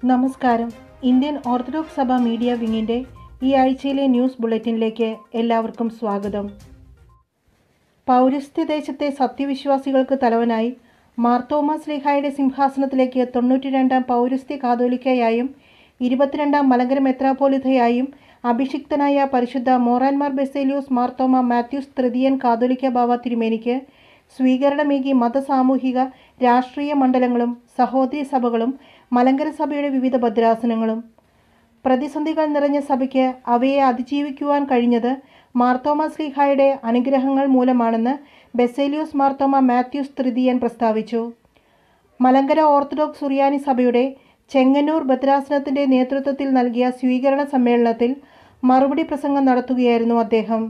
നമസ്കാരം Indian orthodox സഭ media വിങ്ങിൻ്റെ ഈ ആഴ്ചയിലെ ന്യൂസ് ബുള്ളറ്റിനിലേക്ക് എല്ലാവർക്കും സ്വാഗതം പൗരസ്ത്യദേശത്തെ സത്യവിശ്വാസികൾക്ക് തലവനായി മാർത്തോമ സ്ലീഹായുടെ സിംഹാസനത്തിലേക്ക് തൊണ്ണൂറ്റി രണ്ടാം പൗരസ്ത്യ കാതോലിക്കയായും ഇരുപത്തിരണ്ടാം മലങ്കര മെത്രാപ്പോലിത്തയായും അഭിഷിക്തനായ പരിശുദ്ധ മോറാൻമാർ ബെസേലിയോസ് മാർത്തോമ മാത്യൂസ് തൃതീയൻ കാതോലിക്ക ബാവ തിരുമേനിക്ക് സ്വീകരണമേകി മതസാമൂഹിക രാഷ്ട്രീയ മണ്ഡലങ്ങളും സഹോദരി സഭകളും മലങ്കര സഭയുടെ വിവിധ ഭദ്രാസനങ്ങളും പ്രതിസന്ധികൾ നിറഞ്ഞ സഭയ്ക്ക് അവയെ അതിജീവിക്കുവാൻ കഴിഞ്ഞത് മാർത്തോമ സ്ലീഹായുടെ അനുഗ്രഹങ്ങൾ മൂലമാണെന്ന് ബെസേലിയോസ് മാർത്തോമ മാത്യൂസ് തൃതീയൻ പ്രസ്താവിച്ചു മലങ്കര ഓർത്തഡോക്സ് സുറിയാനി സഭയുടെ ചെങ്ങന്നൂർ ഭദ്രാസനത്തിൻ്റെ നേതൃത്വത്തിൽ നൽകിയ സ്വീകരണ സമ്മേളനത്തിൽ മറുപടി പ്രസംഗം നടത്തുകയായിരുന്നു അദ്ദേഹം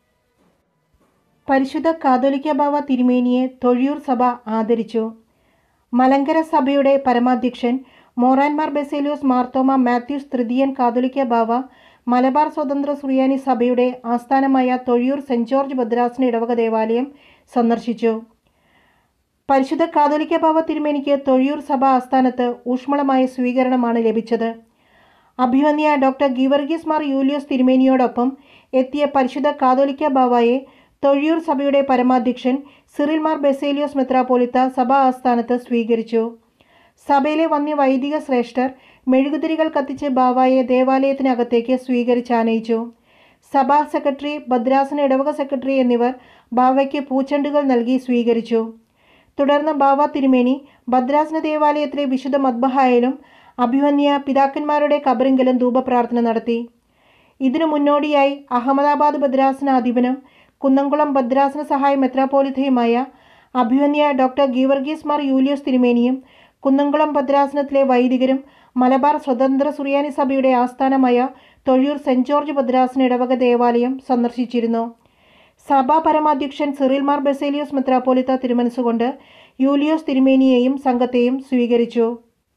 പരിശുദ്ധ കാതോലിക്ക ബാവ തിരുമേനിയെ തൊഴിയൂർ സഭ ആദരിച്ചു മലങ്കര സഭയുടെ പരമാധ്യക്ഷൻ മോറാൻമാർ ബെസേലിയോസ് മാർത്തോമ മാത്യൂസ് തൃതീയൻ കാതോലിക്ക ബാവ മലബാർ സ്വതന്ത്ര സുറിയാനി സഭയുടെ ആസ്ഥാനമായ തൊഴിയൂർ സെൻറ് ജോർജ് ഭദ്രാസന ഇടവക ദേവാലയം സന്ദർശിച്ചു പരിശുദ്ധ കാതോലിക്ക ബാവ തിരുമേനിക്ക് തൊഴിയൂർ സഭ ആസ്ഥാനത്ത് ഊഷ്മളമായ സ്വീകരണമാണ് ലഭിച്ചത് അഭിമന്യ ഡോക്ടർ ഗീവർഗീസ് മാർ യൂലിയോസ് തിരുമേനിയോടൊപ്പം എത്തിയ പരിശുദ്ധ കാതോലിക്ക ബാവയെ തൊഴിയൂർ സഭയുടെ പരമാധ്യക്ഷൻ സിറിൽ മാർ ബെസേലിയോസ് മെത്രാപ്പോലിത്ത സഭാ ആസ്ഥാനത്ത് സ്വീകരിച്ചു സഭയിലെ വന്യ വൈദിക ശ്രേഷ്ഠർ മെഴുകുതിരികൾ കത്തിച്ച് ബാവായെ ദേവാലയത്തിനകത്തേക്ക് സ്വീകരിച്ചാനയിച്ചു സഭാ സെക്രട്ടറി ഭദ്രാസന ഇടവക സെക്രട്ടറി എന്നിവർ ബാവയ്ക്ക് പൂച്ചെണ്ടുകൾ നൽകി സ്വീകരിച്ചു തുടർന്ന് ബാവ തിരുമേനി ഭദ്രാസന ദേവാലയത്തിലെ വിശുദ്ധ മദ്ബഹായിലും അഭിമന്യ പിതാക്കന്മാരുടെ കബറിങ്കലും ധൂപപ്രാർത്ഥന നടത്തി ഇതിനു മുന്നോടിയായി അഹമ്മദാബാദ് ഭദ്രാസന അധിപനും കുന്നംകുളം ഭദ്രാസന സഹായ മെത്രാപ്പോലിത്തയുമായ അഭിമന്യ ഡോക്ടർ ഗീവർഗീസ് മാർ യൂലിയോസ് തിരുമേനിയും കുന്നംകുളം ഭദ്രാസനത്തിലെ വൈദികരും മലബാർ സ്വതന്ത്ര സുറിയാനി സഭയുടെ ആസ്ഥാനമായ തൊഴിയൂർ സെൻറ് ജോർജ് ഭദ്രാസന ഇടവക ദേവാലയം സന്ദർശിച്ചിരുന്നു സഭാ പരമാധ്യക്ഷൻ സിറിൽ മാർ ബെസേലിയോസ് മെത്രാപ്പോലിത്ത തിരുമനസ്സുകൊണ്ട് യൂലിയോസ് തിരുമേനിയെയും സംഘത്തെയും സ്വീകരിച്ചു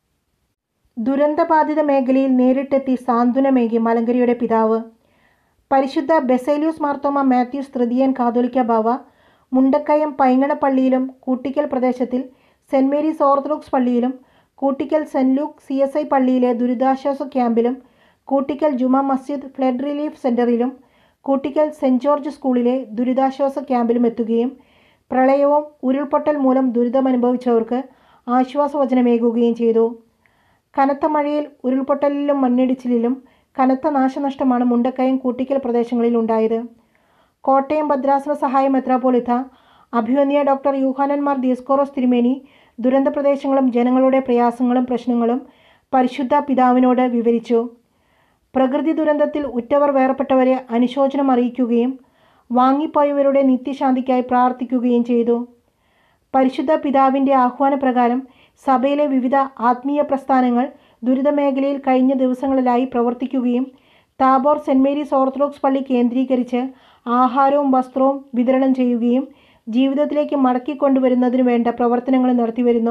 ദുരന്തബാധിത മേഖലയിൽ നേരിട്ടെത്തി സാന്ത്വനമേകി മലങ്കരയുടെ പിതാവ് പരിശുദ്ധ ബെസേലിയൂസ് മാർത്തോമ മാത്യൂസ് തൃതീയൻ കാതോലിക്ക ബാവ മുണ്ടക്കയം പൈങ്ങണപ്പള്ളിയിലും കൂട്ടിക്കൽ പ്രദേശത്തിൽ സെൻറ് മേരീസ് ഓർത്തഡോക്സ് പള്ളിയിലും Koottickal saint Luke C S I പള്ളിയിലെ ദുരിതാശ്വാസ ക്യാമ്പിലും കൂട്ടിക്കൽ ജുമാ മസ്ജിദ് ഫ്ലഡ് റിലീഫ് സെൻ്ററിലും കൂട്ടിക്കൽ സെൻറ് ജോർജ് സ്കൂളിലെ ദുരിതാശ്വാസ ക്യാമ്പിലും എത്തുകയും പ്രളയവും ഉരുൾപൊട്ടൽ മൂലം ദുരിതമനുഭവിച്ചവർക്ക് ആശ്വാസവചനമേകുകയും ചെയ്തു കനത്ത മഴയിൽ ഉരുൾപൊട്ടലിലും മണ്ണിടിച്ചിലിലും കനത്ത നാശനഷ്ടമാണ് മുണ്ടക്കയം കൂട്ടിക്കൽ പ്രദേശങ്ങളിൽ ഉണ്ടായത് കോട്ടയം ഭദ്രാസന സഹായ മെത്രാപ്പോളിത്ത അഭിമന്യ ഡോക്ടർ യൂഹാനന്മാർ ദിയസ്കോറോസ് തിരുമേനി ദുരന്ത പ്രദേശങ്ങളും ജനങ്ങളുടെ പ്രയാസങ്ങളും പ്രശ്നങ്ങളും പരിശുദ്ധ പിതാവിനോട് വിവരിച്ചു പ്രകൃതി ദുരന്തത്തിൽ ഉറ്റവർ വേർപെട്ടവരെ അനുശോചനം അറിയിക്കുകയും വാങ്ങിപ്പോയവരുടെ നിത്യശാന്തിക്കായി പ്രാർത്ഥിക്കുകയും ചെയ്തു പരിശുദ്ധ പിതാവിൻ്റെ ആഹ്വാനപ്രകാരം സഭയിലെ വിവിധ ആത്മീയ പ്രസ്ഥാനങ്ങൾ ദുരിതമേഖലയിൽ കഴിഞ്ഞ ദിവസങ്ങളിലായി പ്രവർത്തിക്കുകയും താബോർ സെൻറ് മേരീസ് ഓർത്തഡോക്സ് പള്ളി കേന്ദ്രീകരിച്ച് ആഹാരവും വസ്ത്രവും വിതരണം ചെയ്യുകയും ജീവിതത്തിലേക്ക് മടക്കിക്കൊണ്ടുവരുന്നതിനു വേണ്ട പ്രവർത്തനങ്ങൾ നടത്തിവരുന്നു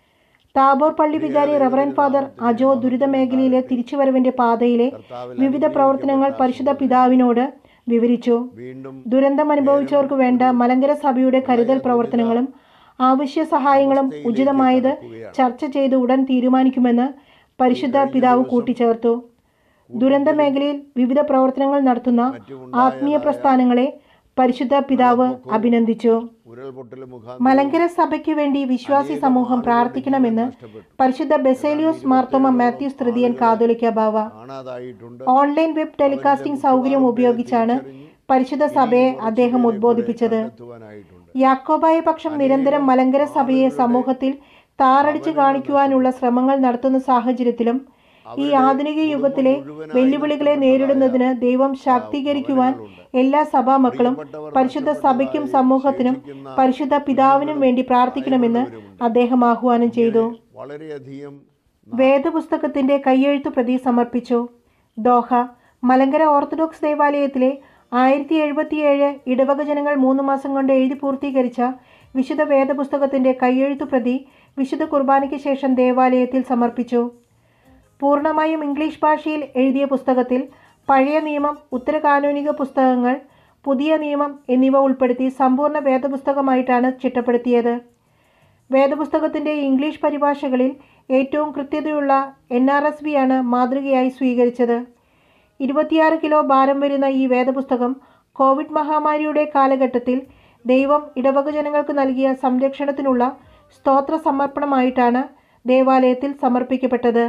താബോർ പള്ളി വികാരി റവറൻ ഫാദർ അജോ ദുരിതമേഖലയിലെ തിരിച്ചുവരവിൻ്റെ പാതയിലെ വിവിധ പ്രവർത്തനങ്ങൾ പരിശുദ്ധ പിതാവിനോട് വിവരിച്ചു ദുരന്തം അനുഭവിച്ചവർക്ക് വേണ്ട മലങ്കര സഭയുടെ കരുതൽ പ്രവർത്തനങ്ങളും ആവശ്യ സഹായങ്ങളും ഉചിതമായത് ചർച്ച ചെയ്ത് ഉടൻ തീരുമാനിക്കുമെന്ന് പരിശുദ്ധ പിതാവ് കൂട്ടിച്ചേർത്തു ദുരന്ത മേഖലയിൽ വിവിധ പ്രവർത്തനങ്ങൾ നടത്തുന്ന ആത്മീയ പ്രസ്ഥാനങ്ങളെ പരിശുദ്ധ പിതാവ് അഭിനന്ദിച്ചു മലങ്കര സഭയ്ക്ക് വേണ്ടി വിശ്വാസി സമൂഹം പ്രാർത്ഥിക്കണമെന്ന് പരിശുദ്ധ ബെസേലിയോസ് മാർത്തോമ മാത്യൂസ് തൃതീയൻ കാതോലിക്ക ബാവ ഓൺലൈൻ വെബ് ടെലികാസ്റ്റിംഗ് സൗകര്യം ഉപയോഗിച്ചാണ് പരിശുദ്ധ സഭയെ അദ്ദേഹം ഉദ്ബോധിപ്പിച്ചത് യാക്കോബായ പക്ഷം നിരന്തരം മലങ്കര സഭയെ സമൂഹത്തിൽ താറടിച്ചു കാണിക്കുവാനുള്ള ശ്രമങ്ങൾ നടത്തുന്ന സാഹചര്യത്തിലും ഈ ആധുനിക യുഗത്തിലെ വെല്ലുവിളികളെ നേരിടുന്നതിന് ദൈവം ശാക്തീകരിക്കുവാൻ എല്ലാ സഭാമക്കളും പരിശുദ്ധ സഭയ്ക്കും സമൂഹത്തിനും പരിശുദ്ധ പിതാവിനും വേണ്ടി പ്രാർത്ഥിക്കണമെന്ന് അദ്ദേഹം ആഹ്വാനം ചെയ്തു വേദപുസ്തകത്തിന്റെ കയ്യെഴുത്തു പ്രതി സമർപ്പിച്ചു ദോഹ മലങ്കര ഓർത്തഡോക്സ് ദേവാലയത്തിലെ ആയിരത്തി എഴുപത്തിയേഴ് ഇടവക ജനങ്ങൾ മൂന്ന് മാസം കൊണ്ട് എഴുതി പൂർത്തീകരിച്ച വിശുദ്ധ വേദപുസ്തകത്തിന്റെ കയ്യെഴുത്തു പ്രതി വിശുദ്ധ കുർബാനയ്ക്ക് ശേഷം ദേവാലയത്തിൽ സമർപ്പിച്ചു പൂർണ്ണമായും ഇംഗ്ലീഷ് ഭാഷയിൽ എഴുതിയ പുസ്തകത്തിൽ പഴയ നിയമം ഉത്തരകാനൂനിക പുസ്തകങ്ങൾ പുതിയ നിയമം എന്നിവ ഉൾപ്പെടുത്തി സമ്പൂർണ്ണ വേദപുസ്തകമായിട്ടാണ് ചിട്ടപ്പെടുത്തിയത് വേദപുസ്തകത്തിൻ്റെ ഇംഗ്ലീഷ് പരിഭാഷകളിൽ ഏറ്റവും കൃത്യതയുള്ള എൻ ആർ എസ് ബി ആണ് മാതൃകയായി സ്വീകരിച്ചത് ഇരുപത്തിയാറ് കിലോ ഭാരം വരുന്ന ഈ വേദപുസ്തകം കോവിഡ് മഹാമാരിയുടെ കാലഘട്ടത്തിൽ ദൈവം ഇടവക ജനങ്ങൾക്ക് നൽകിയ സംരക്ഷണത്തിനുള്ള സ്തോത്ര സമർപ്പണമായിട്ടാണ് ദേവാലയത്തിൽ സമർപ്പിക്കപ്പെട്ടത്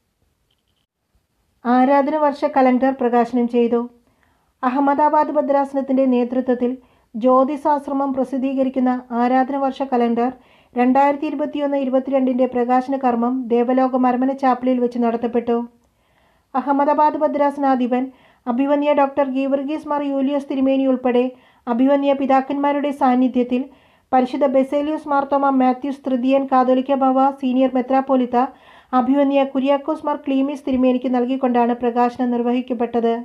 ആരാധന വർഷ കലണ്ടർ പ്രകാശനം ചെയ്തു അഹമ്മദാബാദ് ഭദ്രാസനത്തിൻ്റെ നേതൃത്വത്തിൽ ജ്യോതിശാശ്രമം പ്രസിദ്ധീകരിക്കുന്ന ആരാധന വർഷ കലണ്ടർ രണ്ടായിരത്തി ഇരുപത്തിയൊന്ന് ഇരുപത്തിരണ്ടിൻ്റെ പ്രകാശന കർമ്മം ദേവലോക മർമ്മന ചാപ്പലിൽ വെച്ച് നടത്തപ്പെട്ടു അഹമ്മദാബാദ് ഭദ്രാസനാധിപൻ അഭിവന്യ ഡോക്ടർ ഗീവർഗീസ് മാർ യൂലിയസ് തിരുമേനി ഉൾപ്പെടെ അഭിവന്യ പിതാക്കന്മാരുടെ സാന്നിധ്യത്തിൽ പരിശുദ്ധ ബെസേലിയൂസ് മാർത്തോമ മാത്യൂസ് തൃതീയൻ കാതോലിക്ക ബാവ സീനിയർ മെത്രാപ്പോലിത്ത അഭിവന്യ കുര്യാക്കോസ് മാർ ക്ലീമീസ് തിരുമേനിക്ക് നൽകിക്കൊണ്ടാണ് പ്രകാശനം നിർവഹിക്കപ്പെട്ടത്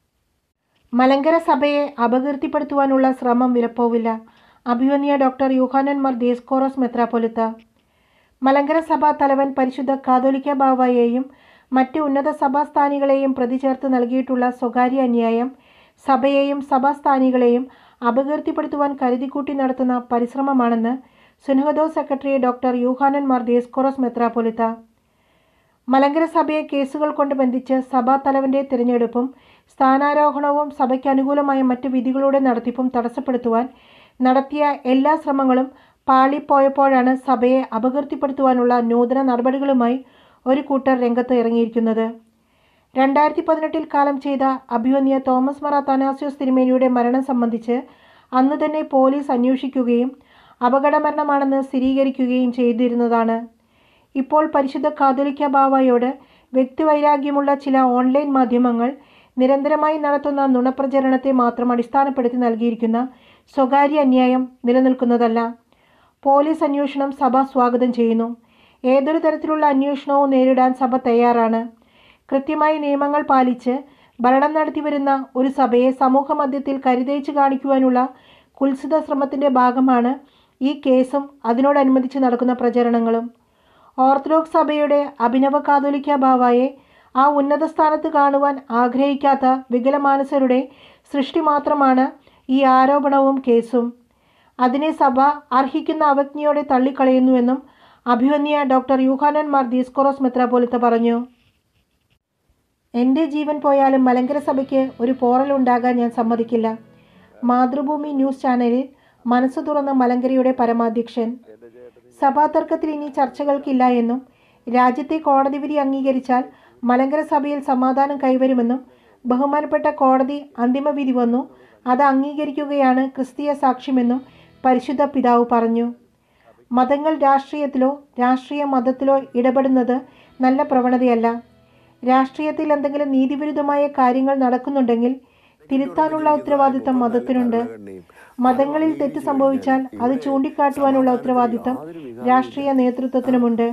മലങ്കര സഭയെ അപകീർത്തിപ്പെടുത്തുവാനുള്ള ശ്രമം വിലപ്പോവില്ല അഭിവന്യ ഡോക്ടർ യുഹാനൻ മാർ ദേസ്കോറസ് മെത്രാപ്പൊലിത്ത മലങ്കര സഭാ തലവൻ പരിശുദ്ധ കാതോലിക്ക ബാവയെയും മറ്റ് ഉന്നത സഭാസ്ഥാനികളെയും പ്രതി ചേർത്ത് നൽകിയിട്ടുള്ള സ്വകാര്യ അന്യായം സഭയെയും സഭാസ്ഥാനികളെയും അപകീർത്തിപ്പെടുത്തുവാൻ കരുതിക്കൂട്ടി നടത്തുന്ന പരിശ്രമമാണെന്ന് സുനഹദോ സെക്രട്ടറി ഡോക്ടർ യൂഹാനൻ മാർ ദേസ്കോറസ് മെത്രാപ്പൊലിത്ത മലങ്കര സഭയെ കേസുകൾ കൊണ്ട് ബന്ധിച്ച് സഭാ തലവന്റെ തിരഞ്ഞെടുപ്പും സ്ഥാനാരോഹണവും സഭയ്ക്ക് അനുകൂലമായ മറ്റ് വിധികളുടെ നടത്തിപ്പും തടസ്സപ്പെടുത്തുവാൻ നടത്തിയ എല്ലാ ശ്രമങ്ങളും പാളിപ്പോയപ്പോഴാണ് സഭയെ അപകീർത്തിപ്പെടുത്തുവാനുള്ള നൂതന നടപടികളുമായി ഒരു കൂട്ടർ രംഗത്ത് ഇറങ്ങിയിരിക്കുന്നത് രണ്ടായിരത്തി പതിനെട്ടിൽ കാലം ചെയ്ത അഭിവന്യ തോമസ് മറ തനാസ്യോസ് തിരുമേനിയുടെ മരണം സംബന്ധിച്ച് അന്ന് തന്നെ പോലീസ് അന്വേഷിക്കുകയും അപകടമരണമാണെന്ന് സ്ഥിരീകരിക്കുകയും ചെയ്തിരുന്നതാണ് ഇപ്പോൾ പരിശുദ്ധ കാതോലിക്ക ബാവയോട് വ്യക്തിവൈരാഗ്യമുള്ള ചില ഓൺലൈൻ മാധ്യമങ്ങൾ നിരന്തരമായി നടത്തുന്ന നുണപ്രചരണത്തെ മാത്രം അടിസ്ഥാനപ്പെടുത്തി നൽകിയിരിക്കുന്ന സ്വകാര്യ അന്യായം നിലനിൽക്കുന്നതല്ല പോലീസ് അന്വേഷണം സഭ സ്വാഗതം ചെയ്യുന്നു ഏതൊരു തരത്തിലുള്ള അന്വേഷണവും നേരിടാൻ സഭ തയ്യാറാണ് കൃത്യമായി നിയമങ്ങൾ പാലിച്ച് ഭരണം നടത്തിവരുന്ന ഒരു സഭയെ സമൂഹ മധ്യത്തിൽ കരുതേച്ച് കാണിക്കുവാനുള്ള കുൽസിത ശ്രമത്തിൻ്റെ ഭാഗമാണ് ഈ കേസും അതിനോടനുബന്ധിച്ച് നടക്കുന്ന പ്രചരണങ്ങളും ഓർത്തഡോക്സ് സഭയുടെ അഭിനവ കാതോലിക്ക ബാവായെ ആ ഉന്നത സ്ഥാനത്ത് കാണുവാൻ ആഗ്രഹിക്കാത്ത വികലമാനസരുടെ സൃഷ്ടി മാത്രമാണ് ഈ ആരോപണവും കേസും അതിനെ സഭ അർഹിക്കുന്ന അവജ്ഞയോടെ തള്ളിക്കളയുന്നുവെന്നും അഭിവന്യ ഡോക്ടർ യൂഹാനൻ മാർ ദീസ്കോറോസ് മെത്രാപോലിത്ത പറഞ്ഞു എൻ്റെ ജീവൻ പോയാലും മലങ്കര സഭയ്ക്ക് ഒരു പോറലുണ്ടാകാൻ ഞാൻ സമ്മതിക്കില്ല മാതൃഭൂമി ന്യൂസ് ചാനലിൽ മനസ്സ് തുറന്ന മലങ്കരയുടെ പരമാധ്യക്ഷൻ സഭാതർക്കത്തിൽ ഇനി ചർച്ചകൾക്കില്ല എന്നും രാജ്യത്തെ കോടതി വിധി അംഗീകരിച്ചാൽ മലങ്കര സഭയിൽ സമാധാനം കൈവരുമെന്നും ബഹുമാനപ്പെട്ട കോടതി അന്തിമ വിധി വന്നു അത് അംഗീകരിക്കുകയാണ് ക്രിസ്തീയ സാക്ഷ്യമെന്നും പരിശുദ്ധ പിതാവ് പറഞ്ഞു മതങ്ങൾ രാഷ്ട്രീയത്തിലോ രാഷ്ട്രീയ മതത്തിലോ ഇടപെടുന്നത് നല്ല പ്രവണതയല്ല രാഷ്ട്രീയത്തിൽ എന്തെങ്കിലും നീതിവിരുദ്ധമായ കാര്യങ്ങൾ നടക്കുന്നുണ്ടെങ്കിൽ തിരുത്താനുള്ള ഉത്തരവാദിത്തം മതത്തിനുണ്ട് മതങ്ങളിൽ തെറ്റ് സംഭവിച്ചാൽ അത് ചൂണ്ടിക്കാട്ടുവാനുള്ള ഉത്തരവാദിത്തം രാഷ്ട്രീയ നേതൃത്വത്തിനുമുണ്ട്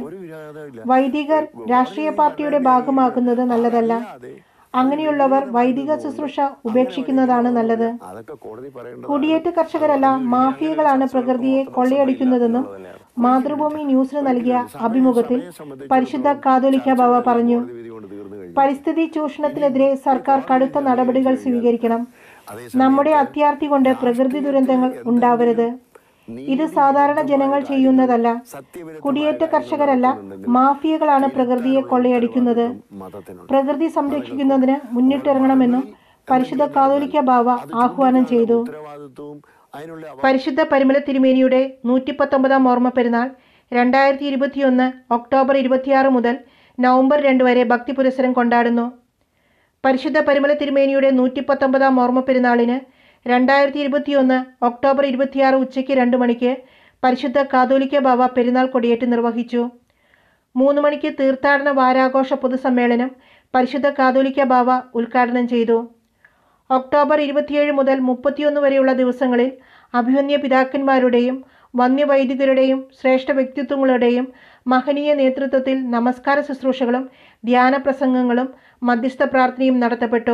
വൈദികർ രാഷ്ട്രീയ പാർട്ടിയുടെ ഭാഗമാകുന്നത് നല്ലതല്ല അങ്ങനെയുള്ളവർ വൈദിക ശുശ്രൂഷ ഉപേക്ഷിക്കുന്നതാണ് നല്ലത് അതൊക്കെ കോടതി പറയേണ്ടത് കുടിയേറ്റ കർഷകരല്ല മാഫിയകളാണ് പ്രകൃതിയെ കൊള്ളയടിക്കുന്നതെന്നും മാതൃഭൂമി ന്യൂസിന് നൽകിയ അഭിമുഖത്തിൽ പരിശുദ്ധ കാതോലിക്ക ബാവ പറഞ്ഞു വിധി കൊണ്ട് തീർന്നു കഴിഞ്ഞു പരിസ്ഥിതി ചൂഷണത്തിനെതിരെ സർക്കാർ കടുത്ത നടപടികൾ സ്വീകരിക്കണം നമ്മുടെ അത്യാർത്തി കൊണ്ട് പ്രകൃതി ദുരന്തങ്ങൾ ഉണ്ടാവരുത് ഇത് സാധാരണ ജനങ്ങൾ ചെയ്യുന്നതല്ല കുടിയേറ്റ കർഷകരല്ല മാഫിയകളാണ് പ്രകൃതിയെ കൊള്ളയടിക്കുന്നത് മതത്തിനുണ്ട് പ്രകൃതി സംരക്ഷിക്കുന്നതിന് മുന്നിട്ടിറങ്ങണമെന്നും പരിശുദ്ധ കാതോലിക്ക ബാവ ആഹ്വാനം ചെയ്തു ഉത്തരവാദിത്വവും അതിനുള്ള അവ- പരിശുദ്ധ പരിമല തിരുമേനിയുടെ നൂറ്റി പത്തൊമ്പതാം ഓർമ്മ പെരുന്നാൾ രണ്ടായിരത്തി ഇരുപത്തിയൊന്ന് ഒക്ടോബർ ഇരുപത്തിയാറ് മുതൽ നവംബർ രണ്ട് വരെ ഭക്തി പുരസ്സരം കൊണ്ടാടുന്നു പരിശുദ്ധ പരിമല തിരുമേനിയുടെ നൂറ്റി പത്തൊമ്പതാം ഓർമ്മ പെരുന്നാളിന് രണ്ടായിരത്തി ഇരുപത്തിയൊന്ന് ഒക്ടോബർ ഇരുപത്തിയാറ് ഉച്ചയ്ക്ക് രണ്ട് മണിക്ക് പരിശുദ്ധ കാതോലിക്ക ബാവ പെരുന്നാൾ കൊടിയേറ്റ് നിർവഹിച്ചു മൂന്ന് മണിക്ക് തീർത്ഥാടന വാരാഘോഷ പൊതുസമ്മേളനം പരിശുദ്ധ കാതോലിക്ക ബാവ ഉദ്ഘാടനം ചെയ്തു ഒക്ടോബർ ഇരുപത്തിയേഴ് മുതൽ മുപ്പത്തിയൊന്ന് വരെയുള്ള ദിവസങ്ങളിൽ അഭിമന്യ പിതാക്കന്മാരുടെയും വന്യവൈദികരുടെയും ശ്രേഷ്ഠ വ്യക്തിത്വങ്ങളുടെയും മഹനീയ നേതൃത്വത്തിൽ നമസ്കാര ശുശ്രൂഷകളും ധ്യാന പ്രസംഗങ്ങളും മധ്യസ്ഥ പ്രാർത്ഥനയും നടത്തപ്പെട്ടു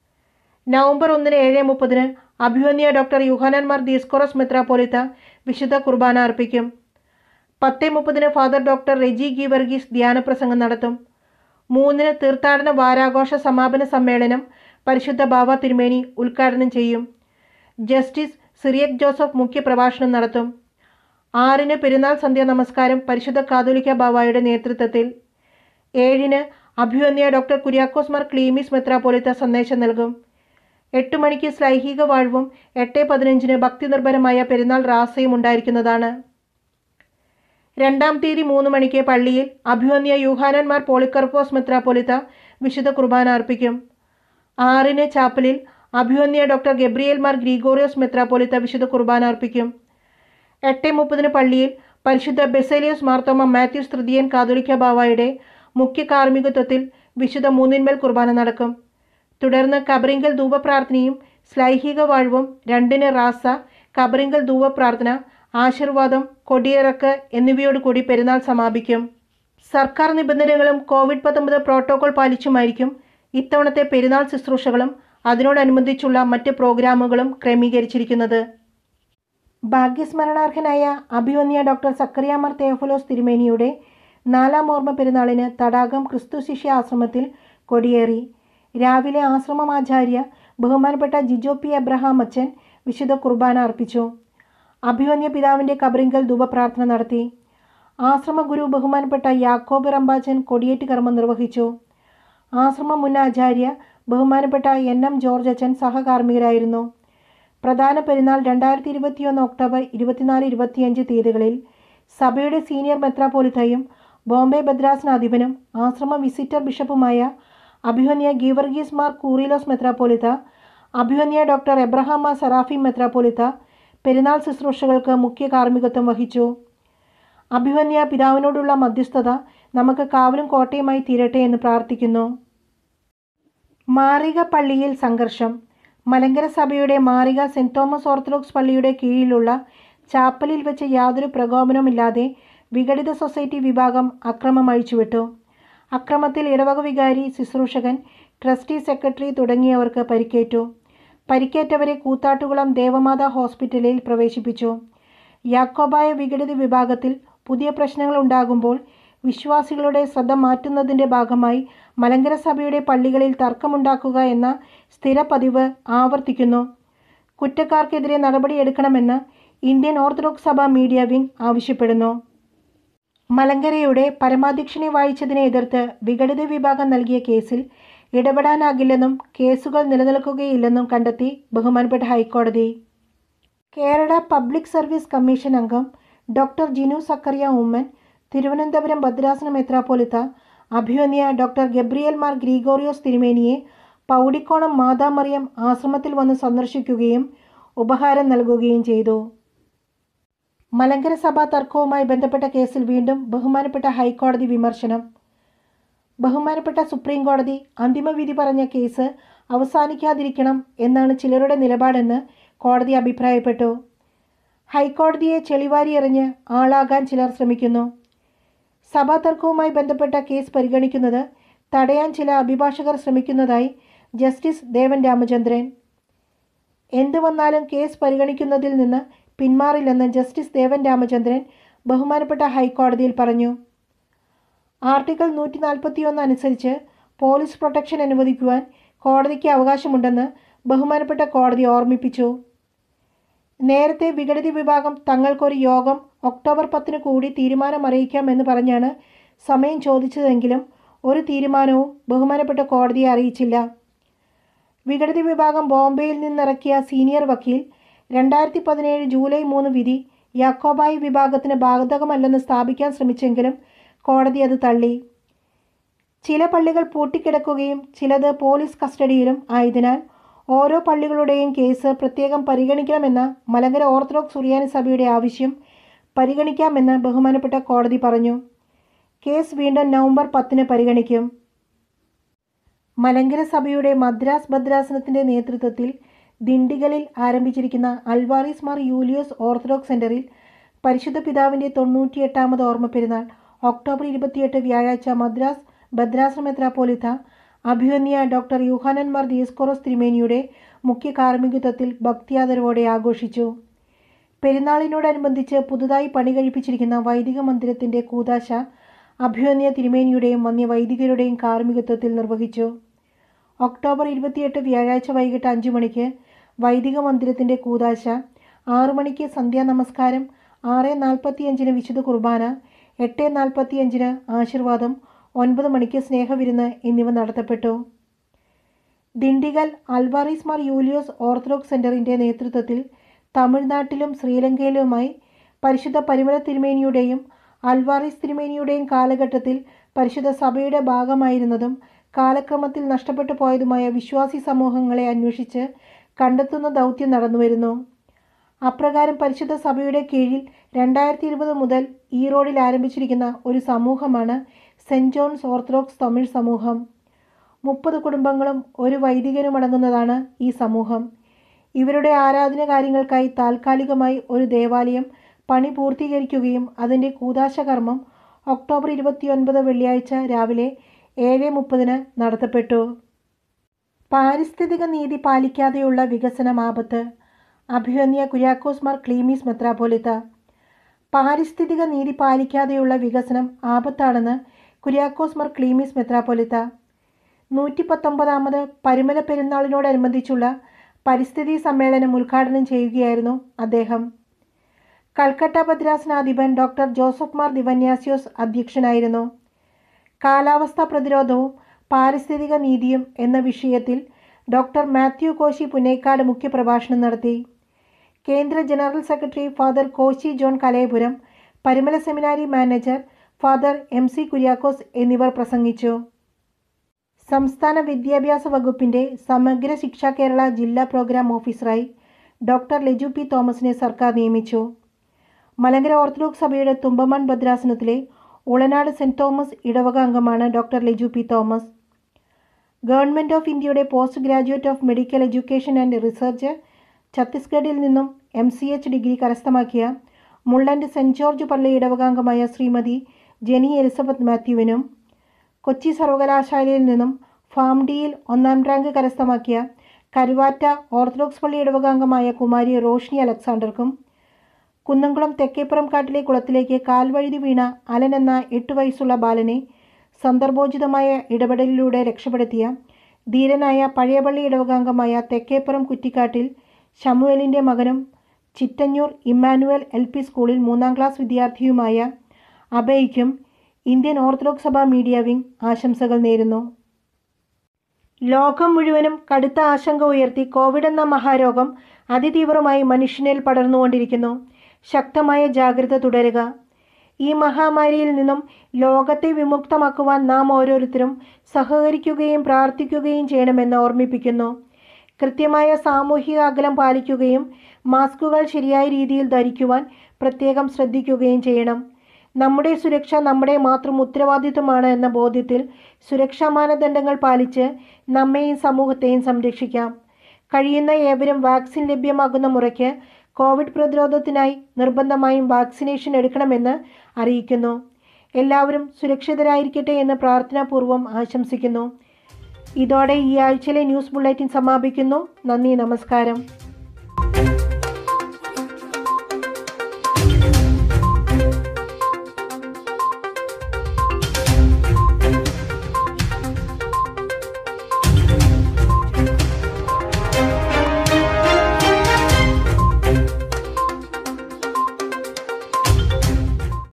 നവംബർ ഒന്നിന് ഏഴ് മുപ്പതിന് അഭിമന്യ ഡോക്ടർ യുഹാനന്മാർ ദീസ്കോറസ് മെത്രാപ്പോലിത്ത വിശുദ്ധ കുർബാന അർപ്പിക്കും പത്ത് മുപ്പതിന് father doctor Reji Geevarghese ധ്യാനപ്രസംഗം നടത്തും മൂന്നിന് തീർത്ഥാടന വാരാഘോഷ സമാപന സമ്മേളനം പരിശുദ്ധ ബാവ തിരുമേനി ഉദ്ഘാടനം ചെയ്യും ജസ്റ്റിസ് സിറിയക് ജോസഫ് മുഖ്യപ്രഭാഷണം നടത്തും ആറിന് പെരുന്നാൾ സന്ധ്യാ നമസ്കാരം പരിശുദ്ധ കാതോലിക്ക ബാവായുടെ നേതൃത്വത്തിൽ ഏഴിന് അഭിവന്യ ഡോക്ടർ കുര്യാക്കോസ് മാർ ക്ലീമിസ് മെത്രാപോലിത്ത സന്ദേശം നൽകും എട്ട് മണിക്ക് ശ്ലൈഹിക വാഴ്വും എട്ട് പതിനഞ്ചിന് ഭക്തിനിർഭരമായ പെരുന്നാൾ റാസയും ഉണ്ടായിരിക്കുന്നതാണ് രണ്ടാം തീയതി മൂന്ന് മണിക്ക് പള്ളിയിൽ അഭിവന്യ യൂഹാനന്മാർ പോളിക്കർപ്പോസ് മെത്രാപോലിത്ത വിശുദ്ധ കുർബാന അർപ്പിക്കും ആറിന് ചാപ്പലിൽ അഭിവന്യ ഡോക്ടർ ഗബ്രിയേൽ മാർ ഗ്രിഗോറിയോസ് മെത്രാപോലിത്ത വിശുദ്ധ കുർബാന അർപ്പിക്കും എട്ട് മുപ്പതിന് പള്ളിയിൽ പരിശുദ്ധ ബെസേലിയോസ് മാർത്തോമ മാത്യൂസ് തൃതീയൻ കാതോലിക്ക ബാവായുടെ മുഖ്യ കാർമ്മികത്വത്തിൽ വിശുദ്ധ മൂന്നിന്മേൽ കുർബാന നടക്കും തുടർന്ന് കബറിങ്കൽ ധൂപപ്രാർത്ഥനയും ശ്ലൈഹിക വാഴ്വും രണ്ടിന് റാസ കബറിങ്കൽ ധൂപപ്രാർത്ഥന ആശീർവാദം കൊടിയിറക്ക് എന്നിവയോടുകൂടി പെരുന്നാൾ സമാപിക്കും സർക്കാർ നിബന്ധനകളും കോവിഡ് പത്തൊമ്പത് പ്രോട്ടോകോൾ പാലിച്ചുമായിരിക്കും ഇത്തവണത്തെ പെരുന്നാൾ ശുശ്രൂഷകളും അതിനോടനുബന്ധിച്ചുള്ള മറ്റ് പ്രോഗ്രാമുകളും ക്രമീകരിച്ചിരിക്കുന്നത് ഭാഗ്യസ്മരണാർഹനായ അഭിവന്യ ഡോക്ടർ സക്കറിയാമർ തേഫലോസ് തിരുമേനിയുടെ നാലാം ഓർമ്മ പെരുന്നാളിന് തടാകം ക്രിസ്തു ശിഷ്യ ആശ്രമത്തിൽ കൊടിയേറി രാവിലെ ആശ്രമമാചാര്യ ബഹുമാനപ്പെട്ട ജിജോ പി എബ്രഹാം അച്ഛൻ വിശുദ്ധ കുർബാന അർപ്പിച്ചു അഭിവന്യ പിതാവിൻ്റെ കബറിങ്കൽ ധൂപപ്രാർത്ഥന നടത്തി ആശ്രമ ഗുരു ബഹുമാനപ്പെട്ട യാക്കോബ് റമ്പാച്ചൻ കൊടിയേറ്റ് കർമ്മം നിർവഹിച്ചു ആശ്രമ മുൻ ആചാര്യ ബഹുമാനപ്പെട്ട എൻ എം ജോർജ് അച്ഛൻ സഹകാർമ്മികരായിരുന്നു പ്രധാന പെരുന്നാൾ രണ്ടായിരത്തി ഇരുപത്തിയൊന്ന് ഒക്ടോബർ ഇരുപത്തിനാല് ഇരുപത്തിയഞ്ച് തീയതികളിൽ സഭയുടെ സീനിയർ മെത്രാപോലിത്തയും ബോംബെ ഭദ്രാസനാധിപനും ആശ്രമ വിസിറ്റർ ബിഷപ്പുമായ അഭിവന്യ ഗീവർഗീസ് മാർ കൂറിലോസ് മെത്രാപോലിത്ത അഭിവന്യ ഡോക്ടർ എബ്രഹാം മാർ സറാഫി മെത്രാപോലിത്ത പെരുന്നാൾ ശുശ്രൂഷകൾക്ക് മുഖ്യ കാർമ്മികത്വം വഹിച്ചു അഭിവന്യ പിതാവിനോടുള്ള മധ്യസ്ഥത നമുക്ക് കാവലും കോട്ടയുമായി തീരട്ടെ എന്ന് പ്രാർത്ഥിക്കുന്നു മാറിക പള്ളിയിൽ സംഘർഷം മലങ്കര സഭയുടെ മാറിക സെൻറ് തോമസ് ഓർത്തഡോക്സ് പള്ളിയുടെ കീഴിലുള്ള ചാപ്പലിൽ വെച്ച് യാതൊരു പ്രകോപനവുമില്ലാതെ വിഘടിത സൊസൈറ്റി വിഭാഗം അക്രമം അഴിച്ചുവിട്ടു അക്രമത്തിൽ ഇടവക വികാരി ശുശ്രൂഷകൻ ട്രസ്റ്റി സെക്രട്ടറി തുടങ്ങിയവർക്ക് പരിക്കേറ്റു പരിക്കേറ്റവരെ കൂത്താട്ടുകുളം ദേവമാതാ ഹോസ്പിറ്റലിൽ പ്രവേശിപ്പിച്ചു യാക്കോബായ വിഘടിത വിഭാഗത്തിൽ പുതിയ പ്രശ്നങ്ങൾ ഉണ്ടാകുമ്പോൾ വിശ്വാസികളുടെ ശ്രദ്ധ മാറ്റുന്നതിൻ്റെ ഭാഗമായി മലങ്കര സഭയുടെ പള്ളികളിൽ തർക്കമുണ്ടാക്കുക എന്ന സ്ഥിര പതിവ് ആവർത്തിക്കുന്നു കുറ്റക്കാർക്കെതിരെ നടപടിയെടുക്കണമെന്ന് ഇന്ത്യൻ ഓർത്തഡോക്സ് സഭ മീഡിയ വിംഗ് ആവശ്യപ്പെടുന്നു മലങ്കരയുടെ പരമാധ്യക്ഷനെ വായിച്ചതിനെ എതിർത്ത് വിഘടിത വിഭാഗം നൽകിയ കേസിൽ ഇടപെടാനാകില്ലെന്നും കേസുകൾ നിലനിൽക്കുകയില്ലെന്നും കണ്ടെത്തി ബഹുമാനപ്പെട്ട ഹൈക്കോടതി കേരള പബ്ലിക് സർവീസ് കമ്മീഷൻ അംഗം ഡോക്ടർ ജിനു സക്കറിയ ഉമ്മൻ തിരുവനന്തപുരം ഭദ്രാസന മെത്രാപ്പോലിത്ത അഭിവന്യ ഡോക്ടർ ഗബ്രിയൽ മാർ ഗ്രിഗോറിയോസ് തിരുമേനിയെ പൗടിക്കോണം മാതാമറിയം ആശ്രമത്തിൽ വന്ന് സന്ദർശിക്കുകയും ഉപഹാരം നൽകുകയും ചെയ്തു മലങ്കര സഭാ തർക്കവുമായി ബന്ധപ്പെട്ട കേസിൽ വീണ്ടും ബഹുമാനപ്പെട്ട ഹൈക്കോടതി വിമർശനം ബഹുമാനപ്പെട്ട സുപ്രീം കോടതി അന്തിമവിധി പറഞ്ഞ കേസ് അവസാനിക്കാതിരിക്കണം എന്നാണ് ചിലരുടെ നിലപാടെന്ന് കോടതി അഭിപ്രായപ്പെട്ടു ഹൈക്കോടതിയെ ചെളിവാരി എറിഞ്ഞ് ആളാകാൻ ചിലർ ശ്രമിക്കുന്നു സഭാ തർക്കവുമായി ബന്ധപ്പെട്ട കേസ് പരിഗണിക്കുന്നത് തടയാൻ ചില അഭിഭാഷകർ ശ്രമിക്കുന്നതായി ജസ്റ്റിസ് ദേവൻ രാമചന്ദ്രൻ എന്തു വന്നാലും കേസ് പരിഗണിക്കുന്നതിൽ നിന്ന് പിന്മാറില്ലെന്ന് ജസ്റ്റിസ് ദേവൻ രാമചന്ദ്രൻ ബഹുമാനപ്പെട്ട ഹൈക്കോടതിയിൽ പറഞ്ഞു ആർട്ടിക്കിൾ നൂറ്റി നാൽപ്പത്തിയൊന്ന് അനുസരിച്ച് പോലീസ് പ്രൊട്ടക്ഷൻ അനുവദിക്കുവാൻ കോടതിക്ക് അവകാശമുണ്ടെന്ന് ബഹുമാനപ്പെട്ട കോടതി ഓർമ്മിപ്പിച്ചു നേരത്തെ വിഘടിത വിഭാഗം തങ്ങൾക്കൊരു യോഗം ഒക്ടോബർ പത്തിന് കൂടി തീരുമാനം അറിയിക്കാമെന്ന് പറഞ്ഞാണ് സമയം ചോദിച്ചതെങ്കിലും ഒരു തീരുമാനവും ബഹുമാനപ്പെട്ട കോടതിയെ അറിയിച്ചില്ല വിഘടിത വിഭാഗം ബോംബെയിൽ നിന്നിറക്കിയ സീനിയർ വക്കീൽ രണ്ടായിരത്തി പതിനേഴ് ജൂലൈ മൂന്ന് വിധി യാക്കോബായി വിഭാഗത്തിന് ബാധകമല്ലെന്ന് സ്ഥാപിക്കാൻ ശ്രമിച്ചെങ്കിലും കോടതി അത് തള്ളി ചില പള്ളികൾ പൂട്ടിക്കിടക്കുകയും ചിലത് പോലീസ് കസ്റ്റഡിയിലും ആയതിനാൽ ഓരോ പള്ളികളുടെയും കേസ് പ്രത്യേകം പരിഗണിക്കണമെന്ന മലങ്കര ഓർത്തഡോക്സ് സുറിയാനി സഭയുടെ ആവശ്യം പരിഗണിക്കാമെന്ന് ബഹുമാനപ്പെട്ട കോടതി പറഞ്ഞു കേസ് വീണ്ടും നവംബർ പത്തിന് പരിഗണിക്കും മലങ്കര സഭയുടെ മദ്രാസ് ഭദ്രാസനത്തിൻ്റെ നേതൃത്വത്തിൽ ദിണ്ടിഗലിൽ ആരംഭിച്ചിരിക്കുന്ന അൽവാറിസ് മാർ യൂലിയോസ് ഓർത്തഡോക്സ് സെൻ്ററിൽ പരിശുദ്ധ പിതാവിൻ്റെ തൊണ്ണൂറ്റിയെട്ടാമത് ഓർമ്മ പെരുന്നാൾ ഒക്ടോബർ ഇരുപത്തിയെട്ട് വ്യാഴാഴ്ച മദ്രാസ് ഭദ്രാസന മെത്രാപ്പോലിത്ത അഭിവന്യ ഡോക്ടർ യുഹാനൻ മാർ ദിയസ്കോറോസ് തിരുമേനിയുടെ മുഖ്യ കാർമ്മികത്വത്തിൽ ഭക്തിയാദരവോടെ ആഘോഷിച്ചു പെരുന്നാളിനോടനുബന്ധിച്ച് പുതുതായി പണി കഴിപ്പിച്ചിരിക്കുന്ന വൈദിക മന്ദിരത്തിൻ്റെ കൂതാശ അഭിവന്യ തിരുമേനിയുടെയും വന്യ വൈദികരുടെയും കാർമ്മികത്വത്തിൽ നിർവഹിച്ചു ഒക്ടോബർ ഇരുപത്തിയെട്ട് വ്യാഴാഴ്ച വൈകിട്ട് അഞ്ച് മണിക്ക് വൈദിക മന്ദിരത്തിൻ്റെ കൂതാശ ആറു മണിക്ക് സന്ധ്യാ നമസ്കാരം ആറ് നാൽപ്പത്തിയഞ്ചിന് വിശുദ്ധ കുർബാന എട്ട് നാൽപ്പത്തിയഞ്ചിന് ആശീർവാദം ഒൻപത് മണിക്ക് സ്നേഹവിരുന്ന് എന്നിവ നടത്തപ്പെട്ടു ദിണ്ടിഗൽ അൽവാറിസ് മാർ യൂലിയോസ് ഓർത്തഡോക്സ് സെൻ്ററിൻ്റെ നേതൃത്വത്തിൽ തമിഴ്നാട്ടിലും ശ്രീലങ്കയിലുമായി പരിശുദ്ധ പരിമല തിരുമേനിയുടെയും അൽവാറിസ് തിരുമേനിയുടെയും കാലഘട്ടത്തിൽ പരിശുദ്ധ സഭയുടെ ഭാഗമായിരുന്നതും കാലക്രമത്തിൽ നഷ്ടപ്പെട്ടു പോയതുമായ വിശ്വാസി സമൂഹങ്ങളെ അന്വേഷിച്ച് കണ്ടെത്തുന്ന ദൗത്യം നടന്നുവരുന്നു അപ്രകാരം പരിശുദ്ധ സഭയുടെ കീഴിൽ രണ്ടായിരത്തി ഇരുപത് മുതൽ ഈറോഡിൽ ആരംഭിച്ചിരിക്കുന്ന ഒരു സമൂഹമാണ് സെൻറ് ജോൺസ് ഓർത്തഡോക്സ് തമിഴ് സമൂഹം മുപ്പത് കുടുംബങ്ങളും ഒരു വൈദികനും അടങ്ങുന്നതാണ് ഈ സമൂഹം ഇവരുടെ ആരാധന കാര്യങ്ങൾക്കായി താൽക്കാലികമായി ഒരു ദേവാലയം പണി പൂർത്തീകരിക്കുകയും അതിൻ്റെ കൂതാശ കർമ്മം ഒക്ടോബർ ഇരുപത്തിയൊൻപത് വെള്ളിയാഴ്ച രാവിലെ ഏഴ് മുപ്പതിന് നടത്തപ്പെട്ടു പാരിസ്ഥിതിക നീതി പാലിക്കാതെയുള്ള വികസനം ആപത്ത് അഭിവന്യ കുര്യാക്കോസ് മാർ ക്ലീമീസ് മെത്രാപോലിത്ത പാരിസ്ഥിതിക നീതി പാലിക്കാതെയുള്ള വികസനം ആപത്താണെന്ന് കുര്യാക്കോസ് മാർ ക്ലീമീസ് മെത്രാപോലിത്ത നൂറ്റി പത്തൊമ്പതാമത് പരിമല പെരുന്നാളിനോടനുബന്ധിച്ചുള്ള പരിസ്ഥിതി സമ്മേളനം ഉദ്ഘാടനം ചെയ്യുകയായിരുന്നു അദ്ദേഹം കൽക്കട്ട ഭദ്രാസനാധിപൻ ഡോക്ടർ ജോസഫ് മാർ ദിവന്യാസ്യോസ് അധ്യക്ഷനായിരുന്നു കാലാവസ്ഥാ പ്രതിരോധവും പാരിസ്ഥിതിക നീതിയും എന്ന വിഷയത്തിൽ ഡോക്ടർ മാത്യു കോശി പുന്നേക്കാട് മുഖ്യപ്രഭാഷണം നടത്തി കേന്ദ്ര general secretary father Koshy John Kalayapuram Parumala seminary manager father M C Kuriakose എന്നിവർ പ്രസംഗിച്ചു സംസ്ഥാന വിദ്യാഭ്യാസ വകുപ്പിൻ്റെ സമഗ്ര ശിക്ഷ കേരള ജില്ലാ പ്രോഗ്രാം ഓഫീസറായി ഡോക്ടർ ലെജു പി തോമസിനെ സർക്കാർ നിയമിച്ചു മലങ്കര ഓർത്തഡോക്സ് സഭയുടെ തുമ്പമൺ ഭദ്രാസനത്തിലെ ഉളനാട് സെൻറ് തോമസ് ഇടവക അംഗമാണ് doctor Leju P Thomas government of ഇന്ത്യയുടെ post graduate of medical education and research ഛത്തീസ്ഗഡിൽ നിന്നും എം സി എച്ച് ഡിഗ്രി കരസ്ഥമാക്കിയ മുള്ളൻ്റെ സെൻറ് ജോർജ് പള്ളി ഇടവകാംഗമായ ശ്രീമതി ജെനി എലിസബത്ത് മാത്യുവിനും കൊച്ചി സർവകലാശാലയിൽ നിന്നും ഫാം ഡിയിൽ ഒന്നാം റാങ്ക് കരസ്ഥമാക്കിയ കരുവാറ്റ ഓർത്തഡോക്സ് പള്ളി ഇടവകാംഗമായ കുമാരി റോഷ്നി അലക്സാണ്ടർക്കും കുന്നംകുളം തെക്കേപ്പുറം കാട്ടിലെ കുളത്തിലേക്ക് കാൽവഴുതി വീണ അലൻ എന്ന എട്ട് വയസ്സുള്ള ബാലനെ സന്ദർഭോചിതമായ ഇടപെടലിലൂടെ രക്ഷപ്പെടുത്തിയ ധീരനായ പഴയപള്ളി ഇടവകാംഗമായ തെക്കേപ്പുറം കുറ്റിക്കാട്ടിൽ ഷമുവേലിൻ്റെ മകനും ചിറ്റഞ്ഞൂർ ഇമ്മാനുവൽ എൽ പി സ്കൂളിൽ മൂന്നാം ക്ലാസ് വിദ്യാർത്ഥിയുമായ അബയ്ക്കും ഇന്ത്യൻ ഓർത്തഡോക്സ് സഭ മീഡിയ വിംഗ് ആശംസകൾ നേരുന്നു ലോകം മുഴുവനും കടുത്ത ആശങ്ക ഉയർത്തി കോവിഡ് എന്ന മഹാരോഗം അതിതീവ്രമായി മനുഷ്യനിൽ പടർന്നുകൊണ്ടിരിക്കുന്നു ശക്തമായ ജാഗ്രത തുടരുക ഈ മഹാമാരിയിൽ നിന്നും ലോകത്തെ വിമുക്തമാക്കുവാൻ നാം ഓരോരുത്തരും സഹകരിക്കുകയും പ്രാർത്ഥിക്കുകയും ചെയ്യണമെന്ന് ഓർമ്മിപ്പിക്കുന്നു കൃത്യമായ സാമൂഹിക അകലം പാലിക്കുകയും മാസ്കുകൾ ശരിയായ രീതിയിൽ ധരിക്കുവാൻ പ്രത്യേകം ശ്രദ്ധിക്കുകയും ചെയ്യണം നമ്മുടെ സുരക്ഷ നമ്മുടെ മാത്രം ഉത്തരവാദിത്വമാണ് എന്ന ബോധ്യത്തിൽ സുരക്ഷാ മാനദണ്ഡങ്ങൾ പാലിച്ച് നമ്മെയും സമൂഹത്തെയും സംരക്ഷിക്കാം കഴിയുന്ന ഏവരും വാക്സിൻ ലഭ്യമാകുന്ന മുറയ്ക്ക് കോവിഡ് പ്രതിരോധത്തിനായി നിർബന്ധമായും വാക്സിനേഷൻ എടുക്കണമെന്ന് അറിയിക്കുന്നു എല്ലാവരും സുരക്ഷിതരായിരിക്കട്ടെ എന്ന് പ്രാർത്ഥനാപൂർവ്വം ആശംസിക്കുന്നു ഇതോടെ ഈ ആഴ്ചയിലെ ന്യൂസ് ബുള്ളറ്റിൻ സമാപിക്കുന്നു നന്ദി നമസ്കാരം